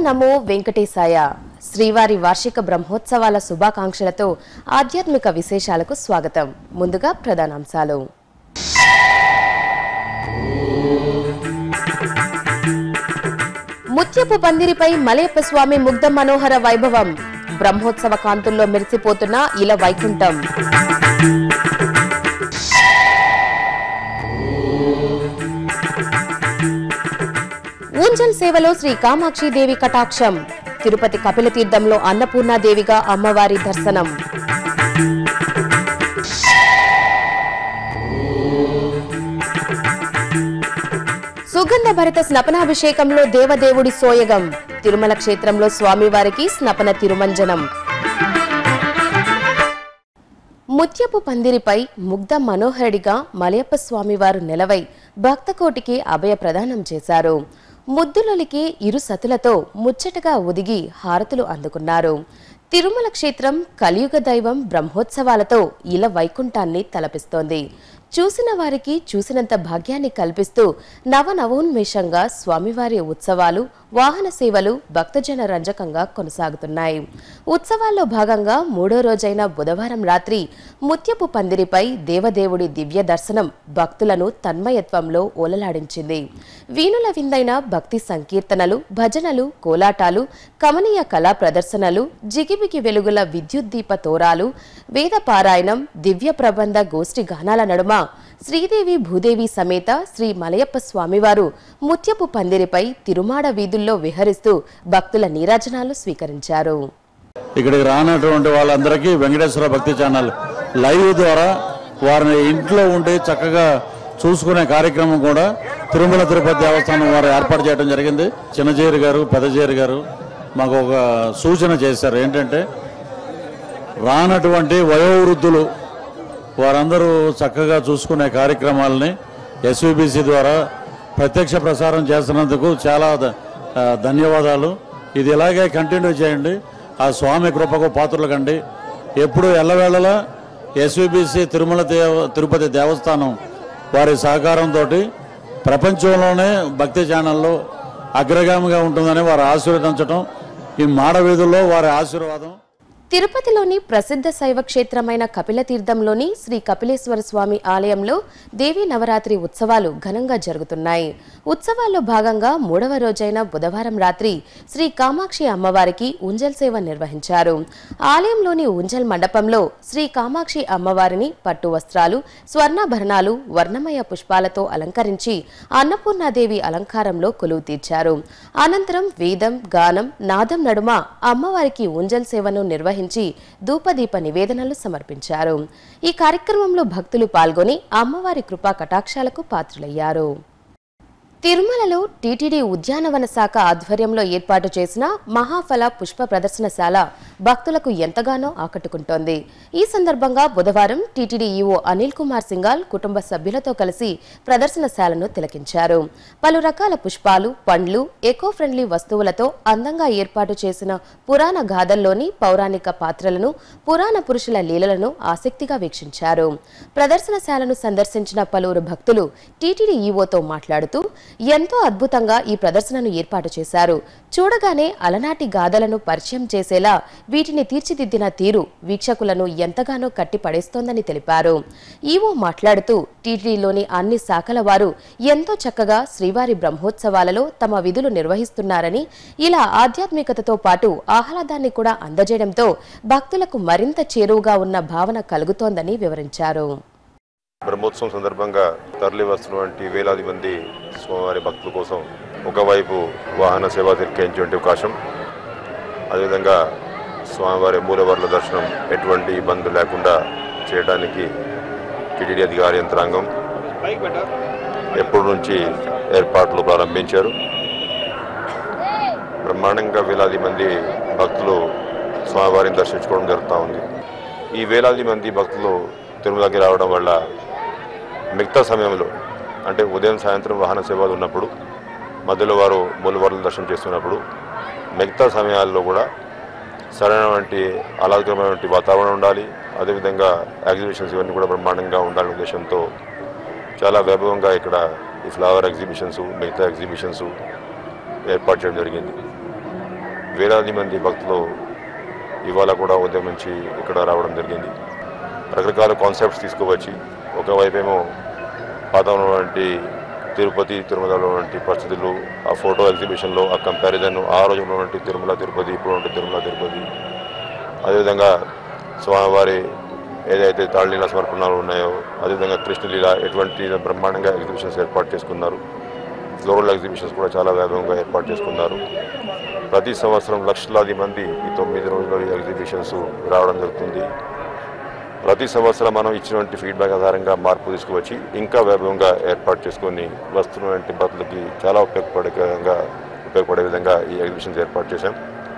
నమో వెంకటేశాయ శ్రీవారి వార్షిక బ్రహ్మోత్సవాల శుభాకాంక్షలతో ఆధ్యాత్మిక విశేషాలకు స్వాగతం ముందుగా ప్రధానాంశాలు ముత్యపు పందిరిపై మలయప్ప స్వామి ముగ్ధ మనోహర వైభవం బ్రహ్మోత్సవ కాంతుల్లో మెరిసిపోతున్న ఇల వైకుంఠం ఊంజల్ సేవలో శ్రీ కామాక్షిదేవి కటాక్షం తిరుపతి కపిలతీర్థంలో అన్నపూర్ణాదేవిగా అమ్మవారి దర్శనం సుగంధ భరిత స్నపనాభిషేకంలో దేవదేవుడి సోయగం తిరుమల క్షేత్రంలో స్వామివారికి స్నపన తిరుమంజనం ముత్యపు పందిరిపై ముగ్ధ మనోహరుడిగా మలయప్ప స్వామివారు నిలవై భక్తకోటికి అభయ ప్రదానం చేశారు ముద్దులొలికి ఇరు సతులతో ముచ్చటగా ఒదిగి హారతులు అందుకున్నారు తిరుమల క్షేత్రం కలియుగ దైవం బ్రహ్మోత్సవాలతో ఇల వైకుంఠాన్ని తలపిస్తోంది చూసిన వారికి చూసినంత భాగ్యాన్ని కల్పిస్తూ నవనవోన్మేషంగా స్వామివారి ఉత్సవాలు వాహన సేవలు భక్తజన రంజకంగా కొనసాగుతున్నాయి ఉత్సవాల్లో భాగంగా మూడో రోజైన బుధవారం రాత్రి ముత్యపు పందిరిపై దేవదేవుడి దివ్య దర్శనం భక్తులను తన్మయత్వంలో ఓలలాడించింది వీణుల విందైన భక్తి సంకీర్తనలు భజనలు కోలాటాలు కమనీయ కళా ప్రదర్శనలు జిగిబిగి వెలుగుల విద్యుత్ దీప తోరాలు వేద పారాయణం దివ్య ప్రబంధ గోష్ఠి గానాల నడుమ శ్రీదేవి భూదేవి సమేత శ్రీ మలయప్ప స్వామివారు ముత్యపు పందిరిపై తిరుమాడ వీధుల్లో విహరిస్తూ భక్తుల నీరాజనాలు స్వీకరించారు ఇక్కడికి రానటువంటి వాళ్ళందరికీ వెంకటేశ్వర భక్తి ఛానల్ లైవ్ ద్వారా వారిని ఇంట్లో ఉండి చక్కగా చూసుకునే కార్యక్రమం కూడా తిరుమల తిరుపతి దేవస్థానం వారు ఏర్పాటు చేయడం జరిగింది చిన్నజేరి గారు పెద్దజేరి గారు మాకు ఒక సూచన చేశారు ఏంటంటే రానటువంటి వయోవృద్ధులు వారందరూ చక్కగా చూసుకునే కార్యక్రమాలని ఎస్విబిసి ద్వారా ప్రత్యక్ష ప్రసారం చేస్తున్నందుకు చాలా ద- ఆ, ధన్యవాదాలు ఇది ఇలాగే కంటిన్యూ చేయండి ఆ స్వామి కృపకు పాత్రలు కండి ఎప్పుడు ఎల్లవేళలా ఎస్విబిసి తిరుమల దేవ తిరుపతి దేవస్థానం వారి సహకారంతో ప్రపంచంలోనే భక్తి ఛానల్లో అగ్రగామిగా ఉంటుందని వారు ఆశీర్వదించడం ఈ మాడ వీధుల్లో వారి ఆశీర్వాదం తిరుపతిలోని ప్రసిద్ధ శైవ క్షేత్రమైన కపిలతీర్థంలోని శ్రీ కపిలేశ్వర స్వామి ఆలయంలో దేవీ నవరాత్రి ఉత్సవాలు ఘనంగా జరుగుతున్నాయి ఉత్సవాల్లో భాగంగా మూడవ రోజైన బుధవారం రాత్రి శ్రీ కామాక్షి అమ్మవారికి ఉంజల్ సేవ నిర్వహించారు ఆలయంలోని ఉంజల్ మండపంలో శ్రీ కామాక్షి అమ్మవారిని పట్టు వస్త్రాలు స్వర్ణాభరణాలు వర్ణమయ పుష్పాలతో అలంకరించి అన్నపూర్ణాదేవి అలంకారంలో కొలువు తీర్చారు అనంతరం వేదం గానం నాదం నడుమ అమ్మవారికి ఉంజల్ సేవను నిర్వహించి ధూపదీప నివేదనలు సమర్పించారు ఈ కార్యక్రమంలో భక్తులు పాల్గొని అమ్మవారి కృపా కటాక్షాలకు పాత్రులయ్యారు తిరుమలలో టీటీడీ ఉద్యానవన శాఖ ఆధ్వర్యంలో ఏర్పాటు చేసిన మహాఫల పుష్ప ప్రదర్శనశాల భక్తులకు ఎంతగానో ఆకట్టుకుంటోంది ఈ సందర్భంగా బుధవారం టీటీడీ ఈవో అనిల్ కుమార్ సింగాల్ కుటుంబ సభ్యులతో కలిసి ప్రదర్శనశాలను తిలకించారు పలు రకాల పుష్పాలు పండ్లు ఎకో ఫ్రెండ్లీ వస్తువులతో అందంగా ఏర్పాటు చేసిన పురాణ గాథల్లోని పౌరాణిక పాత్రలను పురాణ పురుషుల లీలలను ఆసక్తిగా వీక్షించారు ప్రదర్శనశాలను సందర్శించిన పలువురు భక్తులు టీటీడీ ఈవోతో మాట్లాడుతూ ఎంతో అద్భుతంగా ఈ ప్రదర్శనను ఏర్పాటు చేశారు చూడగానే అలనాటి గాథలను పరిచయం చేసేలా వీటిని తీర్చిదిద్దిన తీరు వీక్షకులను ఎంతగానో కట్టి పడేస్తోందని తెలిపారు ఈవో మాట్లాడుతూ టీటీడీలోని అన్ని శాఖల వారు ఎంతో చక్కగా శ్రీవారి బ్రహ్మోత్సవాలలో తమ విధులు నిర్వహిస్తున్నారని ఇలా ఆధ్యాత్మికతతో పాటు ఆహ్లాదాన్ని కూడా అందజేయడంతో భక్తులకు మరింత చేరువుగా ఉన్న భావన కలుగుతోందని వివరించారు బ్రహ్మోత్సవం సందర్భంగా తరలి వస్తున్నటువంటి వేలాది మంది స్వామివారి భక్తుల కోసం ఒకవైపు వాహన సేవ తిరిగించేటువంటి అవకాశం అదేవిధంగా స్వామివారి మూలవర్ల దర్శనం ఎటువంటి ఇబ్బంది లేకుండా చేయడానికి టిటిడి అధికార యంత్రాంగం ఎప్పటి నుంచి ఏర్పాట్లు ప్రారంభించారు బ్రహ్మాండంగా వేలాది మంది భక్తులు స్వామివారిని దర్శించుకోవడం జరుగుతూ ఉంది ఈ వేలాది మంది భక్తులు తిరుమలకి రావడం వల్ల మిగతా సమయంలో అంటే ఉదయం సాయంత్రం వాహన సేవలు ఉన్నప్పుడు మధ్యలో వారు మూలవారులు దర్శనం చేస్తున్నప్పుడు మిగతా సమయాల్లో కూడా సరైనటువంటి ఆహ్లాదకరమైనటువంటి వాతావరణం ఉండాలి అదేవిధంగా ఎగ్జిబిషన్స్ ఇవన్నీ కూడా బ్రహ్మాండంగా ఉండాలనే ఉద్దేశంతో చాలా వైభవంగా ఇక్కడ ఈ ఫ్లవర్ ఎగ్జిబిషన్స్ మిగతా ఎగ్జిబిషన్స్ ఏర్పాటు చేయడం జరిగింది వేలాది మంది భక్తులు ఇవాళ కూడా ఉదయం నుంచి ఇక్కడ రావడం జరిగింది రకరకాల కాన్సెప్ట్స్ తీసుకువచ్చి ఒకవైపేమో పాత ఉన్నటువంటి తిరుపతి తిరుమలలో ఉన్నటువంటి పరిస్థితులు ఆ ఫోటో ఎగ్జిబిషన్లో ఆ కంపారిజన్ ఆ రోజు ఉన్నటువంటి తిరుమల తిరుపతి ఇప్పుడు ఉన్నటువంటి తిరుమల తిరుపతి అదేవిధంగా స్వామివారి ఏదైతే తాళలీల సమర్పణలు ఉన్నాయో అదేవిధంగా కృష్ణలీల ఎటువంటి బ్రహ్మాండంగా ఎగ్జిబిషన్స్ ఏర్పాటు చేసుకున్నారు ఫ్లోరల్ ఎగ్జిబిషన్స్ కూడా చాలా వైభవంగా ఏర్పాటు చేసుకున్నారు ప్రతి సంవత్సరం లక్షలాది మంది ఈ తొమ్మిది రోజుల ఈ ఎగ్జిబిషన్స్ రావడం జరుగుతుంది ప్రతి సంవత్సరం మనం ఇచ్చినటువంటి ఫీడ్బ్యాక్ ఆధారంగా మార్పు తీసుకువచ్చి ఇంకా వైభవంగా ఏర్పాటు చేసుకొని వస్తున్నటువంటి భక్తులకి చాలా ఉపయోగపడే విధంగా ఉపయోగపడే విధంగా ఈ ఎగ్జిబిషన్స్ ఏర్పాటు చేశాం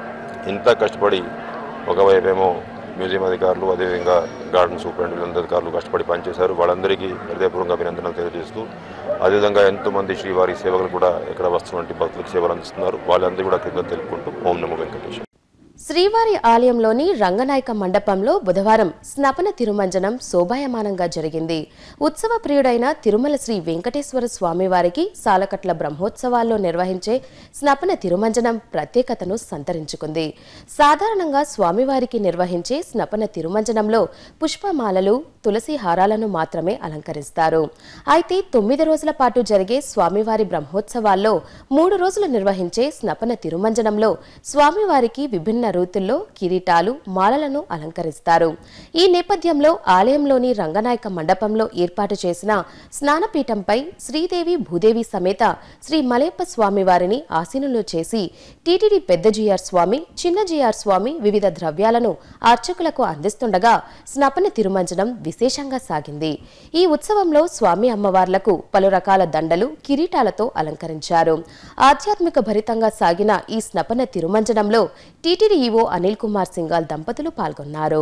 ఇంత కష్టపడి ఒకవైపేమో మ్యూజియం అధికారులు అదేవిధంగా గార్డెన్ సూపరింటెండెంట్ అధికారులు కష్టపడి పనిచేశారు వాళ్ళందరికీ హృదయపూర్వకంగా అభినందనలు తెలియజేస్తూ అదేవిధంగా ఎంతోమంది శ్రీవారి సేవకులు కూడా ఇక్కడ వస్తున్నటువంటి భక్తులకు సేవలు అందిస్తున్నారు వాళ్ళందరూ కూడా కృతజ్ఞత తెలుపుకుంటూ ఓం నమో వెంకటేశ్వర శ్రీవారి ఆలయంలోని రంగనాయక మండపంలో బుధవారం స్నపన తిరుమంజనం శోభాయమానంగా జరిగింది ఉత్సవ ప్రియుడైన తిరుమల శ్రీ వెంకటేశ్వర స్వామివారికి సాలకట్ల బ్రహ్మోత్సవాల్లో నిర్వహించే స్నపన తిరుమంజనం ప్రత్యేకతను సంతరించుకుంది సాధారణంగా స్వామివారికి నిర్వహించే స్నపన తిరుమంజనంలో పుష్పమాలలు తులసి హారాలను మాత్రమే అలంకరిస్తారు అయితే తొమ్మిది రోజుల పాటు జరిగే స్వామివారి బ్రహ్మోత్సవాల్లో మూడు రోజులు నిర్వహించే స్నపన తిరుమంజనంలో స్వామివారికి విభిన్న రీతుల్లో కిరీటాలు మాలలను అలంకరిస్తారు ఈ నేపథ్యంలో ఆలయంలోని రంగనాయక మండపంలో ఏర్పాటు చేసిన స్నానపీఠంపై శ్రీదేవి భూదేవి సమేత శ్రీ మలయప్ప స్వామి వారిని ఆసీనులు చేసి టీటీడీ పెద్ద జీఆర్ స్వామి చిన్న జీఆర్ స్వామి వివిధ ద్రవ్యాలను అర్చకులకు అందిస్తుండగా స్నపన తిరుమంజనం విశేషంగా సాగింది ఈ ఉత్సవంలో స్వామి అమ్మవార్లకు పలు రకాల దండలు కిరీటాలతో అలంకరించారు ఆధ్యాత్మిక భరితంగా సాగిన ఈ స్నపన తిరుమంజనంలో టీటీడీ ఈవో అనిల్ కుమార్ సింగాల్ దంపతులు పాల్గొన్నారు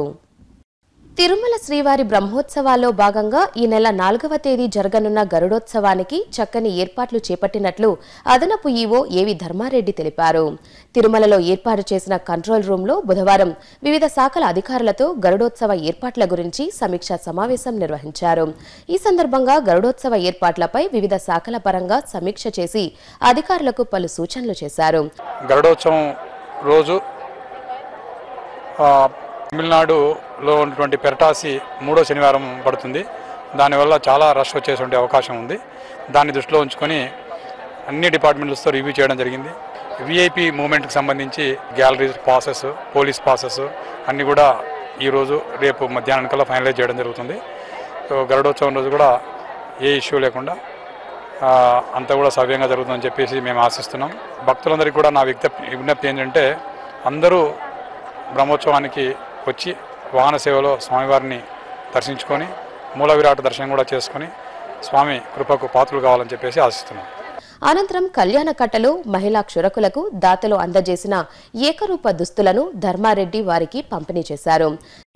తిరుమల శ్రీవారి బ్రహ్మోత్సవాల్లో భాగంగా ఈ నెల నాలుగవ తేదీ జరగనున్న గరుడోత్సవానికి చక్కని ఏర్పాట్లు చేపట్టినట్లు అదనపు ఈవో ఏవి ధర్మారెడ్డి తెలిపారు తిరుమలలో ఏర్పాటు చేసిన కంట్రోల్ రూంలో బుధవారం వివిధ శాఖల అధికారులతో గరుడోత్సవ ఏర్పాట్ల గురించి సమీక్షా సమావేశం నిర్వహించారు ఈ సందర్భంగా గరుడోత్సవ ఏర్పాట్లపై వివిధ శాఖల పరంగా సమీక్ష చేసి అధికారులకు పలు సూచనలు చేశారు గరుడోత్సవం రోజు ఆ, తమిళనాడులో ఉన్నటువంటి పెరటాసి మూడో శనివారం పడుతుంది దానివల్ల చాలా రష్ వచ్చేటువంటి అవకాశం ఉంది దాన్ని దృష్టిలో ఉంచుకొని అన్ని డిపార్ట్మెంట్లతో రివ్యూ చేయడం జరిగింది విఐపి మూమెంట్కి సంబంధించి గ్యాలరీస్ పాసెస్ పోలీస్ పాసెస్ అన్నీ కూడా ఈరోజు రేపు మధ్యాహ్నం కల్లా ఫైనలైజ్ చేయడం జరుగుతుంది సో గరుడోత్సవం రోజు కూడా ఏ ఇష్యూ లేకుండా ఆ, అంతా కూడా సవ్యంగా జరుగుతుందని చెప్పేసి మేము ఆశిస్తున్నాం భక్తులందరికీ కూడా నా విజ్ఞప్తి విజ్ఞప్తి ఏంటంటే అందరూ బ్రహ్మోత్సవానికి వచ్చి వాహన సేవలో స్వామివారిని దర్శించుకొని మూల విరాట్ దర్శనం కూడా చేసుకొని స్వామి కృపకు పాత్రలు కావాలని చెప్పేసి ఆశిస్తున్నాం అనంతరం కళ్యాణ కట్టలో మహిళా క్షురకులకు దాతలు అందజేసిన ఏకరూప దుస్తులను ధర్మారెడ్డి వారికి పంపిణీ చేశారు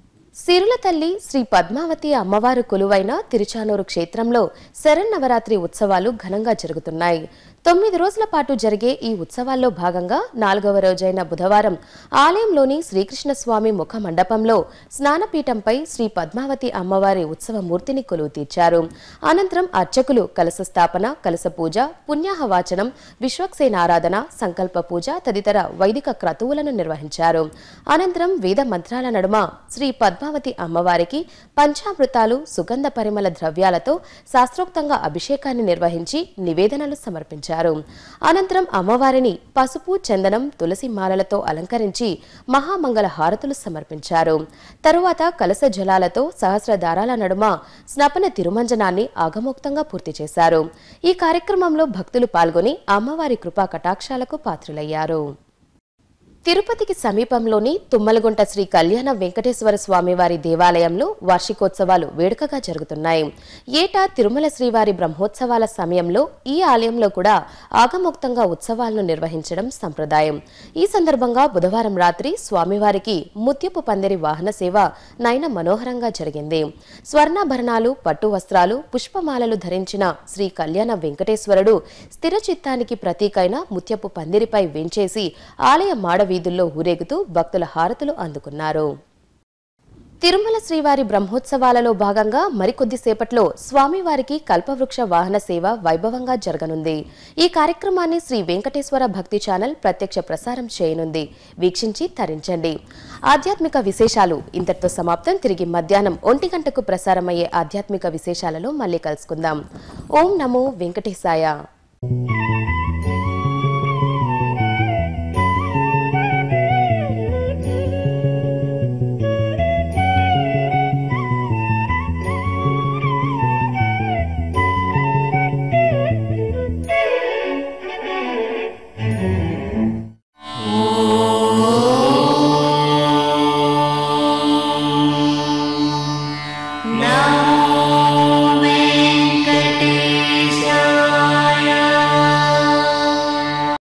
సిరుల తల్లి శ్రీ పద్మావతి అమ్మవారు కొలువైన తిరుచానూరు క్షేత్రంలో శరన్నవరాత్రి ఉత్సవాలు ఘనంగా జరుగుతున్నాయి తొమ్మిది రోజుల పాటు జరిగే ఈ ఉత్సవాల్లో భాగంగా నాలుగవ రోజైన బుధవారం ఆలయంలోని శ్రీకృష్ణస్వామి ముఖ మండపంలో స్నానపీఠంపై శ్రీ పద్మావతి అమ్మవారి ఉత్సవ మూర్తిని కొలువు తీర్చారు అనంతరం అర్చకులు కలశ స్థాపన కలశ పూజ పుణ్యాహవాచనం విశ్వక్సేనారాధన సంకల్ప పూజ తదితర వైదిక క్రతువులను నిర్వహించారు అనంతరం వేద మంత్రాల నడుమ శ్రీ పద్మావతి అమ్మవారికి పంచామృతాలు సుగంధ పరిమళ ద్రవ్యాలతో శాస్త్రోక్తంగా అభిషేకాన్ని నిర్వహించి నివేదనలు సమర్పించారు అనంతరం అమ్మవారిని పసుపు చందనం తులసి మాలలతో అలంకరించి మహామంగళ హారతులు సమర్పించారు తరువాత కలస జలాలతో సహస్ర దారాల నడుమ స్నపన తిరుమంజనాన్ని ఆగమోక్తంగా పూర్తి చేశారు ఈ కార్యక్రమంలో భక్తులు పాల్గొని అమ్మవారి కృపా కటాక్షాలకు పాత్రులయ్యారు తిరుపతికి సమీపంలోని తుమ్మలగుంట శ్రీ కళ్యాణ వెంకటేశ్వర స్వామివారి దేవాలయంలో వార్షికోత్సవాలు వేడుకగా జరుగుతున్నాయి ఏటా తిరుమల శ్రీవారి బ్రహ్మోత్సవాల సమయంలో ఈ ఆలయంలో కూడా ఆగమోక్తంగా ఉత్సవాలను నిర్వహించడం సంప్రదాయం ఈ సందర్భంగా బుధవారం రాత్రి స్వామివారికి ముత్యపు పందిరి వాహన సేవ నయన మనోహరంగా జరిగింది స్వర్ణాభరణాలు పట్టు వస్త్రాలు పుష్పమాలలు ధరించిన శ్రీ కళ్యాణ వెంకటేశ్వరుడు స్థిర చిత్తానికి ప్రతీకైన ముత్యపు పందిరిపై వెంచేసి ఆలయ మాడ వీధుల్లో ఊరేగుతూ భక్తుల హారతులు అందుకున్నారు తిరుమల శ్రీవారి బ్రహ్మోత్సవాలలో భాగంగా మరికొద్ది సేపట్లో స్వామివారికి కల్పవృక్ష వాహన సేవ వైభవంగా జరగనుంది ఈ కార్యక్రమాన్ని శ్రీ వెంకటేశ్వర భక్తి ఛానల్ ప్రత్యక్ష ప్రసారం చేయనుంది వీక్షించి తరించండి ఆధ్యాత్మిక విశేషాలు ఇంతటితో సమాప్తం తిరిగి మధ్యాహ్నం ఒంటి గంటకు ప్రసారమయ్యే ఆధ్యాత్మిక విశేషాలలో మళ్ళీ కలుసుకుందాం ఓం నమో వెంకటేశాయ